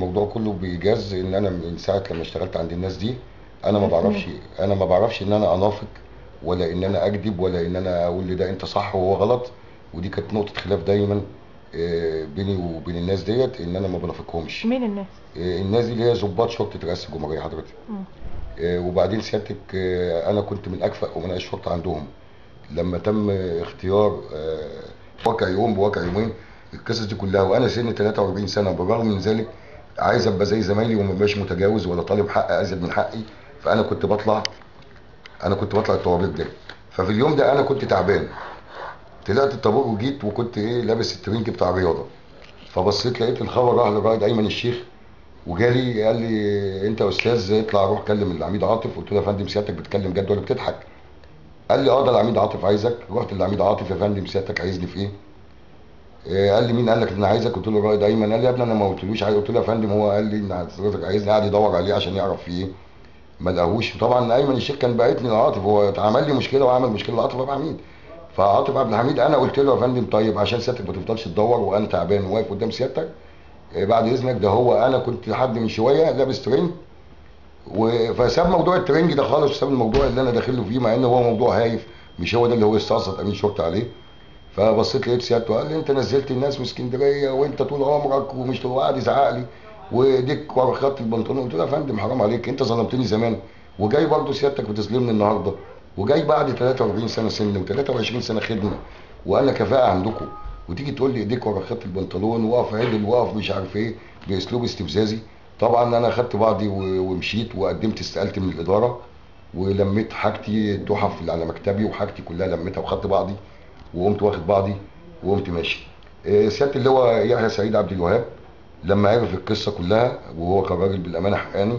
الموضوع كله بايجاز ان انا من ساعه لما اشتغلت عند الناس دي انا ما بعرفش انا ما بعرفش ان انا انافق ولا ان انا اكذب ولا ان انا اقول لده انت صح وهو غلط ودي كانت نقطه خلاف دايما آه، بيني وبين الناس ديت ان انا ما بنافقهمش مين الناس؟ آه، الناس دي اللي هي ضباط شرطه رئاسه الجمهوريه حضرتك مم. آه، وبعدين سيادتك آه، انا كنت من اكفأ امناء الشرطه عندهم لما تم اختيار آه، واقع يوم بواقع يومين القصص دي كلها وانا سني 43 سنه بالرغم من ذلك عايز ابقى زي زمايلي وما بقاش متجاوز ولا طالب حق ازيد من حقي فانا كنت بطلع انا كنت بطلع الطوابير ده ففي اليوم ده انا كنت تعبان طلعت الطابور وجيت وكنت ايه لابس الترنج بتاع الرياضه فبصيت لقيت الخبر راح للرائد ايمن الشيخ وجالي قال لي انت يا استاذ اطلع روح كلم العميد عاطف قلت له يا فندم سيادتك بتتكلم جد ولا بتضحك قال لي اه ده العميد عاطف عايزك رحت للعميد عاطف يا فندم سيادتك عايزني في ايه آه، قال لي مين قال لك ان انا عايزك قلت له الرائد ايمن قال لي يا ابني انا ما قلتلوش عايز قلت له يا فندم هو قال لي ان حضرتك عايزني قاعد يدور عليه عشان يعرف في ايه ما لقاهوش طبعا ايمن الشيخ كان باعتني لعاطف هو عمل لي مشكله وعمل مشكله لعاطف عبد الحميد فعاطف عبد الحميد انا قلت له يا فندم طيب عشان سيادتك ما تفضلش تدور وانا تعبان واقف قدام سيادتك آه، بعد اذنك ده هو انا كنت لحد من شويه لابس ترنج و- فساب موضوع الترنج ده خالص وساب الموضوع اللي انا داخل له فيه مع ان هو موضوع هايف مش هو ده اللي هو يستقصد امين شرطه عليه فبصيت لقيت سيادته قال لي انت نزلت الناس من اسكندريه وانت طول عمرك ومش طول قاعد يزعق لي وايديك ورا خط البنطلون قلت له يا فندم حرام عليك انت ظلمتني زمان وجاي برضه سيادتك بتظلمني النهارده وجاي بعد 43 سنه سن و23 سنه خدمه وانا كفاءه عندكم وتيجي تقول لي ايديك ورا خط البنطلون وقف عدل وقف مش عارف ايه باسلوب استفزازي طبعا انا خدت بعضي و- ومشيت وقدمت استقالتي من الاداره ولميت حاجتي التحف اللي على مكتبي وحاجتي كلها لميتها وخدت بعضي وقمت واخد بعضي وقمت ماشي آه، سياده اللواء يحيى سعيد عبد الوهاب لما عرف القصه كلها وهو كان راجل بالامانه حقاني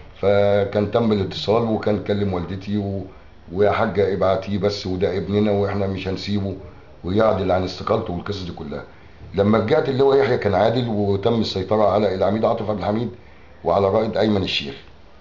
فكان تم الاتصال وكان كلم والدتي و... ويا حاجه ابعتيه بس وده ابننا واحنا مش هنسيبه ويعدل عن استقالته والقصص دي كلها لما رجعت اللواء يحيى كان عادل وتم السيطره على العميد عاطف عبد الحميد وعلى رائد ايمن الشيخ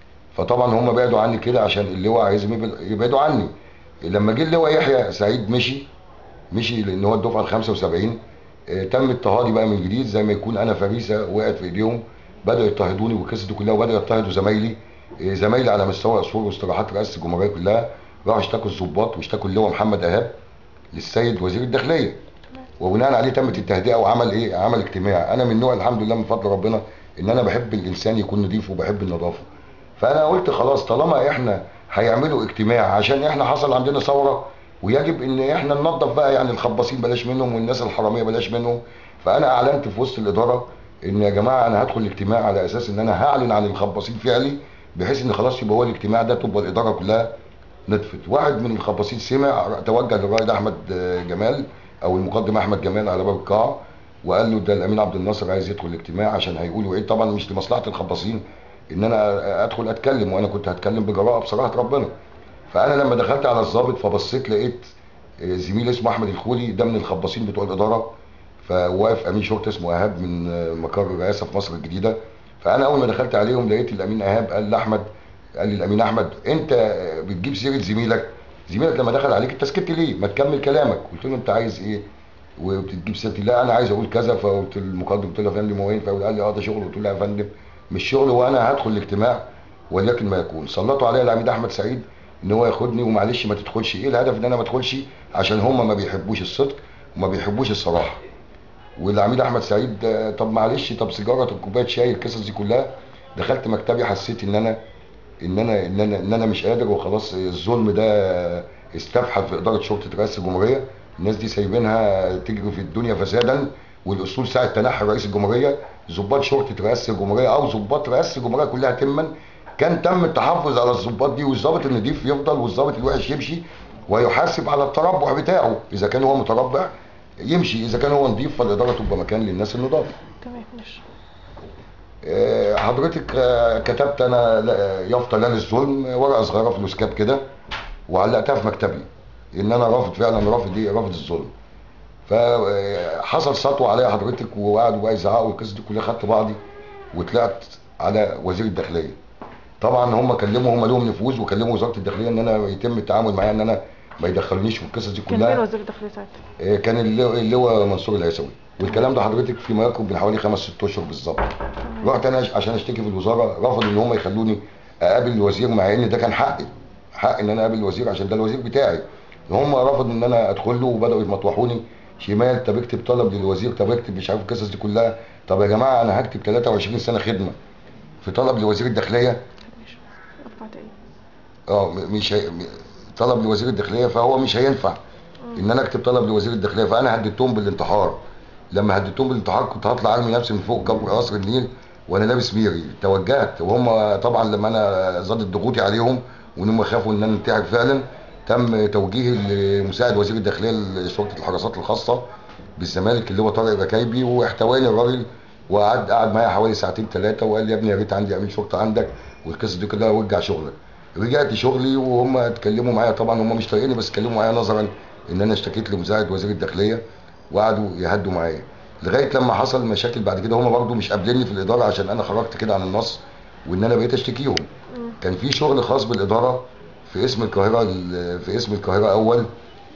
فطبعا هم بعدوا عني كده عشان اللواء عايزهم يبعد- يبعدوا عني لما جه اللواء يحيى سعيد مشي مشي لان هو الدفعه ال 75 آه، تم اضطهادي بقى من جديد زي ما يكون انا فريسه وقعت في ايديهم بداوا يضطهدوني والقصه دي كلها وبداوا يضطهدوا زمايلي آه، زمايلي على مستوى اصول واصطلاحات رئاسه الجمهوريه كلها راحوا اشتكوا الضباط واشتكوا اللواء محمد ايهاب للسيد وزير الداخليه وبناء عليه تمت التهدئه وعمل ايه؟ عمل اجتماع انا من نوع الحمد لله من فضل ربنا ان انا بحب الانسان يكون نظيف وبحب النظافه فانا قلت خلاص طالما احنا هيعملوا اجتماع عشان احنا حصل عندنا ثوره ويجب ان احنا ننظف بقى يعني الخباصين بلاش منهم والناس الحراميه بلاش منهم فانا اعلنت في وسط الاداره ان يا جماعه انا هدخل الاجتماع على اساس ان انا هعلن عن الخباصين فعلي بحيث ان خلاص يبقى هو الاجتماع ده تبقى الاداره كلها نطفت واحد من الخباصين سمع توجه للرائد احمد آه، جمال او المقدم احمد جمال على باب القاعه وقال له ده الامين عبد الناصر عايز يدخل الاجتماع عشان هيقولوا ايه طبعا مش لمصلحه الخباصين ان انا ادخل اتكلم وانا كنت هتكلم بجراءه بصراحه ربنا فانا لما دخلت على الضابط فبصيت لقيت آه، زميل اسمه احمد الخولي ده من الخباصين بتوع الاداره فواقف امين شرطه اسمه ايهاب من آه، مقر الرئاسه في مصر الجديده فانا اول ما دخلت عليهم لقيت الامين ايهاب قال لاحمد قال لي الامين احمد انت آه، بتجيب سيره زميلك زميلك لما دخل عليك انت سكت ليه ما تكمل كلامك قلت له انت عايز ايه وبتجيب سيرتي لا انا عايز اقول كذا فقلت المقدم قلت له يا فندم هو ينفع قال لي اه ده شغل قلت له لا يا فندم مش شغل وانا هدخل الاجتماع ولكن ما يكون سلطوا عليا العميد احمد سعيد ان هو ياخدني ومعلش ما تدخلش ايه الهدف ان انا ما ادخلش عشان هم ما بيحبوش الصدق وما بيحبوش الصراحه والعميد احمد سعيد آه، طب معلش طب سيجاره طب كوبايه شاي القصص دي كلها دخلت مكتبي حسيت ان انا ان انا ان انا ان انا مش قادر وخلاص الظلم ده استفحل في اداره شرطه رئاسه الجمهوريه الناس دي سايبينها تجري في الدنيا فسادا والاصول ساعه تنحي رئيس الجمهوريه ضباط شرطه رئاسه الجمهوريه او ضباط رئاسه الجمهوريه كلها تما كان تم التحفظ على الضباط دي والضابط النضيف يفضل والضابط الوحش يمشي ويحاسب على التربع بتاعه اذا كان هو متربع يمشي اذا كان هو نضيف فالاداره تبقى مكان للناس النضاف تمام ماشي آه، حضرتك آه، كتبت انا لا- يافطه لا للظلم آه، ورقه صغيره في الوسكاب كده وعلقتها في مكتبي ان انا رافض فعلا رافض ايه رافض الظلم فحصل سطوه عليا حضرتك وقعدوا بقى يزعقوا والقصه دي كلها خدت بعضي وطلعت على وزير الداخليه طبعا هم كلموا هم لهم نفوذ وكلموا وزاره الداخليه ان انا يتم التعامل معايا ان انا ما يدخلونيش في القصص دي كان مين كلها وزير الداخليه ساعتها؟ آه، كان اللواء اللواء منصور العيسوي والكلام ده حضرتك فيما يقرب من حوالي خمس ست اشهر بالظبط تمام رحت انا عشان اشتكي في الوزاره رفضوا ان هم يخلوني اقابل الوزير مع ان ده كان حقي حق ان انا اقابل الوزير عشان ده الوزير بتاعي هم رفضوا ان انا ادخل له وبداوا يمطوحوني شمال طب اكتب طلب للوزير طب اكتب مش عارف القصص دي كلها طب يا جماعه انا هكتب 23 سنه خدمه في طلب لوزير الداخليه ماشي ارفع تاني اه م- مش هي... م- طلب لوزير الداخليه فهو مش هينفع ان انا اكتب طلب لوزير الداخليه فانا هددتهم بالانتحار لما هددتهم بالانتحار كنت هطلع ارمي نفسي من فوق كبر قصر النيل وانا لابس ميري توجهت وهم طبعا لما انا زادت ضغوطي عليهم وان هم خافوا ان انا انتحر فعلا تم توجيهي لمساعد وزير الداخليه لشرطه الحراسات الخاصه بالزمالك اللي هو طارق ركايبي واحتواني الراجل وقعد قعد معايا حوالي ساعتين ثلاثه وقال لي يا ابني يا ريت عندي امين شرطه عندك والقصه دي كلها وارجع شغلك رجعت شغلي وهم اتكلموا معايا طبعا هم مش طايقيني بس اتكلموا معايا نظرا ان انا اشتكيت لمساعد وزير الداخليه وقعدوا يهدوا معايا لغايه لما حصل مشاكل بعد كده هم برضو مش قابليني في الاداره عشان انا خرجت كده عن النص وان انا بقيت اشتكيهم مم. كان في شغل خاص بالاداره في اسم القاهره ال- في اسم القاهره اول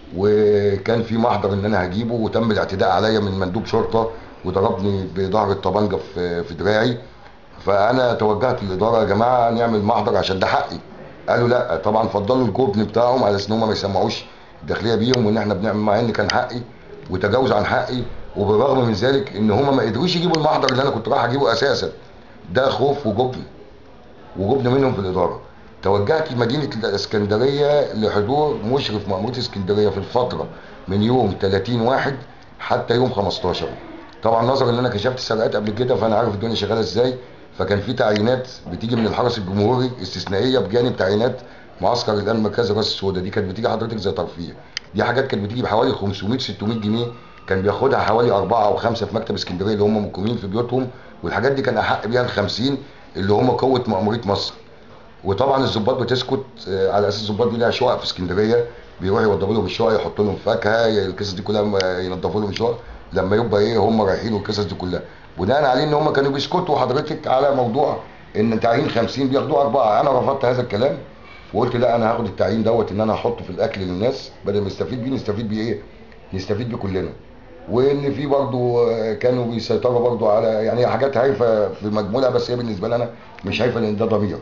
وكان في محضر ان انا هجيبه وتم الاعتداء عليا من مندوب شرطه وضربني بظهر الطبنجه في في دراعي فانا توجهت للاداره يا جماعه نعمل محضر عشان ده حقي قالوا لا طبعا فضلوا الجبن بتاعهم على اساس ان هم ما يسمعوش الداخليه بيهم وان احنا بنعمل مع ان كان حقي وتجاوز عن حقي وبالرغم من ذلك ان هم ما قدروش يجيبوا المحضر اللي انا كنت رايح اجيبه اساسا ده خوف وجبن وجبن منهم في الاداره توجهت لمدينه الاسكندريه لحضور مشرف مأمورية اسكندريه في الفتره من يوم 30 واحد حتى يوم 15 طبعا نظرا ان انا كشفت سرقات قبل كده فانا عارف الدنيا شغاله ازاي فكان في تعيينات بتيجي من الحرس الجمهوري استثنائيه بجانب تعيينات معسكر الان مركز راس السوداء دي كانت بتيجي حضرتك زي ترفيه دي حاجات كانت بتيجي بحوالي 500 600 جنيه كان بياخدها حوالي أربعة أو خمسة في مكتب اسكندرية اللي هم مقيمين في بيوتهم والحاجات دي كان أحق بيها ال 50 اللي هم قوة مأمورية مصر وطبعا الضباط بتسكت آه، على اساس الضباط دي لها شقق في اسكندريه بيروحوا يوضبوا لهم الشقق يحطوا لهم فاكهه القصص دي كلها م- ينضفوا لهم الشقق لما يبقى ايه هم رايحين والقصص دي كلها بناء عليه ان هم كانوا بيسكتوا حضرتك على موضوع ان تعيين 50 بياخدوه اربعه انا رفضت هذا الكلام وقلت لا انا هاخد التعيين دوت ان انا احطه في الاكل للناس بدل ما نستفيد بيه نستفيد بيه ايه؟ نستفيد بيه كلنا وان في برضو آه، كانوا بيسيطروا برضو على يعني هي حاجات هايفه في مجموعها بس هي بالنسبه لي انا مش هايفه لان ده ضمير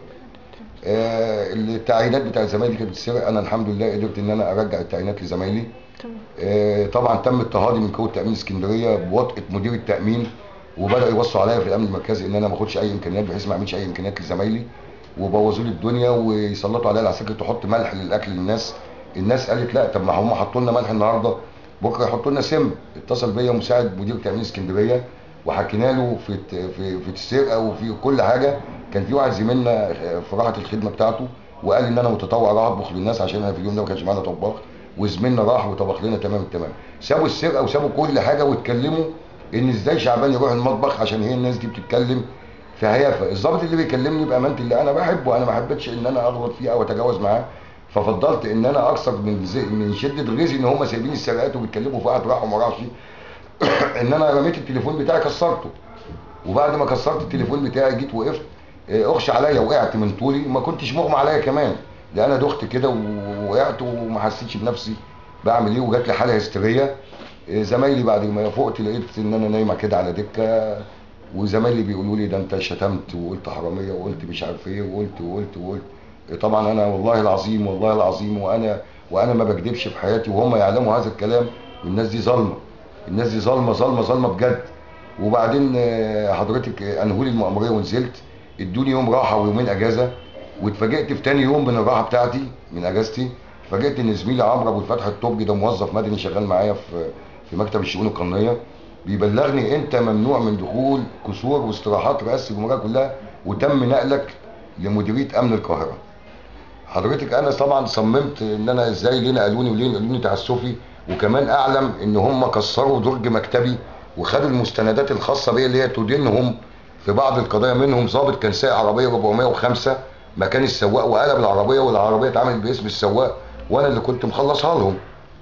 آه، التعيينات بتاع زمايلي كانت بتتسرق انا الحمد لله قدرت ان انا ارجع التعيينات لزمايلي تمام آه، طبعا تم اضطهادي من قوه تامين اسكندريه بوطئه مدير التامين وبداوا يوصوا عليا في الامن المركزي ان انا ما اخدش اي امكانيات بحيث ما اعملش اي امكانيات لزمايلي وبوظوا لي الدنيا ويسلطوا عليا العساكر تحط ملح للاكل للناس الناس قالت لا طب ما هم حطوا لنا ملح النهارده بكره يحطوا لنا سم اتصل بيا مساعد مدير تامين اسكندريه وحكينا له في في في السرقه وفي كل حاجه كان في واحد زميلنا في راحه الخدمه بتاعته وقال ان انا متطوع راح اطبخ للناس عشان انا في اليوم ده ما كانش معانا طباخ وزميلنا راح وطبخ لنا تمام التمام سابوا السرقه وسابوا كل حاجه واتكلموا ان ازاي شعبان يروح المطبخ عشان هي الناس دي بتتكلم في هيافه الضابط اللي بيكلمني بامانه اللي انا بحبه انا ما حبيتش ان انا اغلط فيه او اتجاوز معاه ففضلت ان انا اكثر من زي من شده غيظي ان هم سايبين السرقات وبيتكلموا في واحد راح وما راحش ان انا رميت التليفون بتاعي كسرته وبعد ما كسرت التليفون بتاعي جيت وقفت آه، اغشى عليا وقعت من طولي ما كنتش مغمى عليا كمان لان انا دخت كده ووقعت وما حسيتش بنفسي بعمل ايه وجات لي حاله هستيريه آه، زمايلي بعد ما فقت لقيت ان انا نايمه كده على دكه وزمايلي بيقولوا لي ده انت شتمت وقلت حراميه وقلت مش عارف ايه وقلت وقلت وقلت آه، طبعا انا والله العظيم والله العظيم وانا وانا ما بكذبش في حياتي وهم يعلموا هذا الكلام والناس دي ظالمه الناس دي ظالمه ظالمه ظالمه بجد وبعدين آه، حضرتك آه، انهولي المأمورية ونزلت ادوني يوم راحة ويومين اجازة واتفاجئت في تاني يوم من الراحة بتاعتي من اجازتي اتفاجئت ان زميلي عمرو ابو الفتح الطبي ده موظف مدني شغال معايا في في مكتب الشؤون القانونية بيبلغني انت ممنوع من دخول كسور واستراحات رئاسة الجمهورية كلها وتم نقلك لمديرية امن القاهرة حضرتك انا طبعا صممت ان انا ازاي ليه نقلوني وليه نقلوني تعسفي وكمان اعلم ان هم كسروا درج مكتبي وخدوا المستندات الخاصه بيا اللي هي تدينهم في بعض القضايا منهم ضابط كان سايق عربيه 405 مكان السواق وقلب العربيه والعربيه اتعملت باسم السواق وانا اللي كنت مخلصها لهم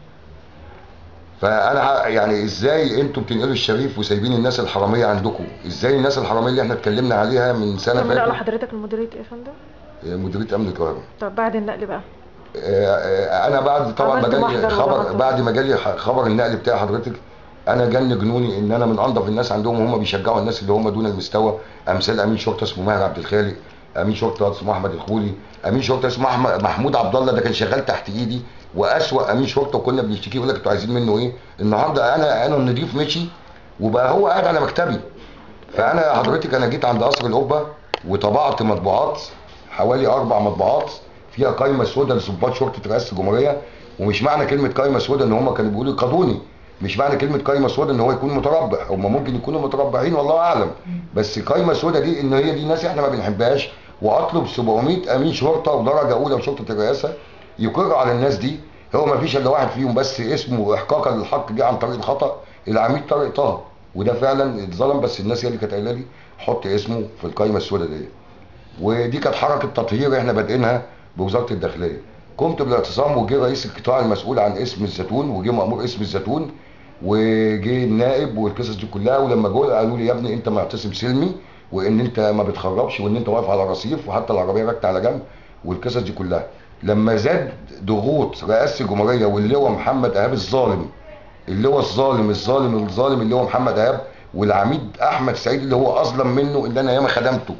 فانا ع- يعني ازاي انتوا بتنقلوا الشريف وسايبين الناس الحراميه عندكم ازاي الناس الحراميه اللي احنا اتكلمنا عليها من سنه طب نقلوا فاتت حضرتك لمديرية ايه يا فندم؟ آه، مديريه امن القاهره طب بعد النقل بقى آه، آه، انا بعد طبعا ما عملت جالي محضر خبر وضغطوا. بعد ما جالي ح- خبر النقل بتاع حضرتك انا جن جنوني ان انا من انضف الناس عندهم وهم بيشجعوا الناس اللي هم دون المستوى امثال امين شرطه اسمه ماهر عبد الخالق امين شرطه اسمه احمد الخولي امين شرطه اسمه احمد محمود عبد الله ده كان شغال تحت ايدي واسوا امين شرطه وكنا بنشتكيه يقول لك انتوا عايزين منه ايه النهارده انا انا النضيف مشي وبقى هو قاعد على مكتبي فانا حضرتك انا جيت عند قصر القبه وطبعت مطبوعات حوالي اربع مطبوعات فيها قايمه سوداء لضباط شرطه رئاسه الجمهوريه ومش معنى كلمه قايمه سوداء ان هم كانوا بيقولوا قانوني مش معنى كلمه قايمه سوداء ان هو يكون متربع هم ممكن يكونوا متربعين والله اعلم بس قايمه سوداء دي ان هي دي ناس احنا ما بنحبهاش واطلب 700 امين شرطه ودرجه اولى وشرطه الرئاسه يقروا على الناس دي هو ما فيش الا واحد فيهم بس اسمه احقاقا للحق جه عن طريق الخطا العميد طارق طه وده فعلا اتظلم بس الناس هي اللي كانت قايله لي حط اسمه في القايمه السوداء دي ودي كانت حركه تطهير احنا بادئينها بوزاره الداخليه قمت بالاعتصام وجه رئيس القطاع المسؤول عن اسم الزيتون وجه مامور اسم الزيتون وجه النائب والقصص دي كلها ولما جول قالوا لي يا ابني انت معتصم سلمي وان انت ما بتخربش وان انت واقف على رصيف وحتى العربيه راكنه على جنب والقصص دي كلها لما زاد ضغوط رئاسه الجمهوريه واللواء محمد ايهاب الظالم اللواء الظالم الظالم الظالم اللي هو محمد ايهاب والعميد احمد سعيد اللي هو اظلم منه اللي انا ياما خدمته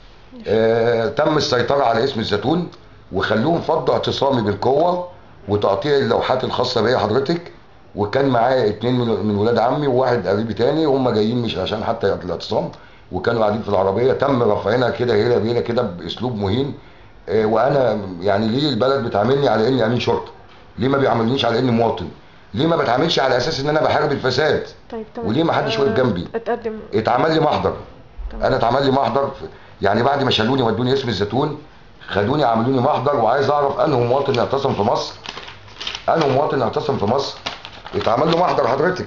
آه تم السيطره على اسم الزيتون وخلوهم فضوا اعتصامي بالقوه وتقطيع اللوحات الخاصه بيا حضرتك وكان معايا اتنين من من ولاد عمي وواحد قريبي تاني وهم جايين مش عشان حتى الاعتصام وكانوا قاعدين في العربيه تم رفعنا كده هيلا بيلا كده باسلوب مهين آه وانا يعني ليه البلد بتعاملني على اني امين شرطه؟ ليه ما بيعاملنيش على اني مواطن؟ ليه ما بتعاملش على اساس ان انا بحارب الفساد؟ طيب تمام وليه ما حدش واقف آه، جنبي؟ اتقدم اتعمل لي محضر تمام. انا اتعمل لي محضر في- يعني بعد ما شالوني ودوني اسم الزيتون خدوني عملوني محضر وعايز اعرف انه مواطن اعتصم في مصر انه مواطن اعتصم في مصر اتعمل له محضر حضرتك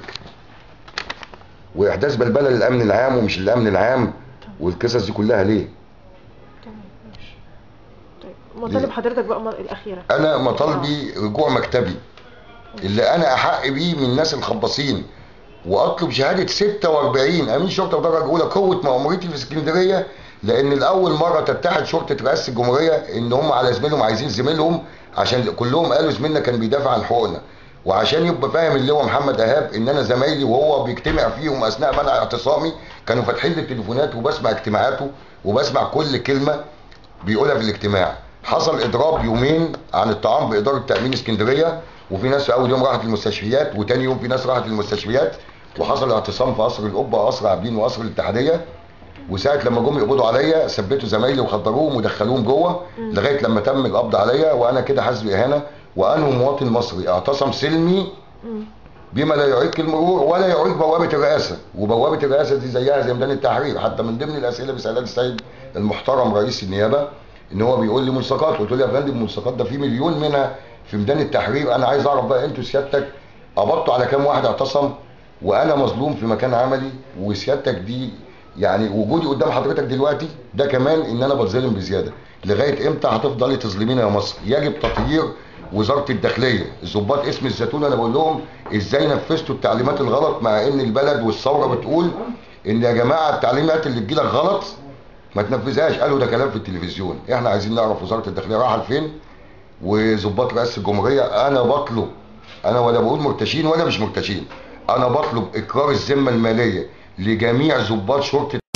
واحداث بلبله للامن العام ومش الامن العام والقصص دي كلها ليه تمام ماشي طيب مطالب حضرتك بقى مر- الاخيره انا مطالبي رجوع مكتبي اللي انا احق بيه من الناس الخباصين واطلب شهاده 46 امين شرطه ودرجه اولى قوه مأموريتي في اسكندريه لان الاول مره تتحد شرطه رئاسه الجمهوريه ان هم على زميلهم عايزين زميلهم عشان كلهم قالوا زميلنا كان بيدافع عن حقوقنا وعشان يبقى فاهم اللواء محمد ايهاب ان انا زمايلي وهو بيجتمع فيهم اثناء منع اعتصامي كانوا فاتحين لي التليفونات وبسمع اجتماعاته وبسمع كل كلمه بيقولها في الاجتماع حصل اضراب يومين عن الطعام باداره تامين اسكندريه وفي ناس في اول يوم راحت المستشفيات وتاني يوم في ناس راحت المستشفيات وحصل اعتصام في قصر القبه قصر عابدين وقصر الاتحاديه وساعه لما جم يقبضوا عليا ثبتوا زمايلي وخدروهم ودخلوهم جوه لغايه لما تم القبض عليا وانا كده حاسس باهانه وانه مواطن مصري اعتصم سلمي مم. بما لا يعيق المرور ولا يعيق بوابه الرئاسه وبوابه الرئاسه دي زيها زي ميدان التحرير حتى من ضمن الاسئله بيسالها السيد المحترم رئيس النيابه ان هو بيقول لي ملصقات قلت له يا فندم الملصقات ده في مليون منها في ميدان التحرير انا عايز اعرف بقى انتوا سيادتك قبضتوا على كام واحد اعتصم وانا مظلوم في مكان عملي وسيادتك دي يعني وجودي قدام حضرتك دلوقتي ده كمان ان انا بتظلم بزياده لغايه امتى هتفضلي تظلمينا يا مصر يجب تطهير وزاره الداخليه ضباط اسم الزيتون انا بقول لهم ازاي نفذتوا التعليمات الغلط مع ان البلد والثوره بتقول ان يا جماعه التعليمات اللي تجيلك غلط ما تنفذهاش قالوا ده كلام في التلفزيون احنا عايزين نعرف وزاره الداخليه رايحه لفين وظباط رئاسه الجمهوريه انا بطلب انا ولا بقول مرتشين ولا مش مرتشين انا بطلب اقرار الذمه الماليه لجميع ضباط شرطه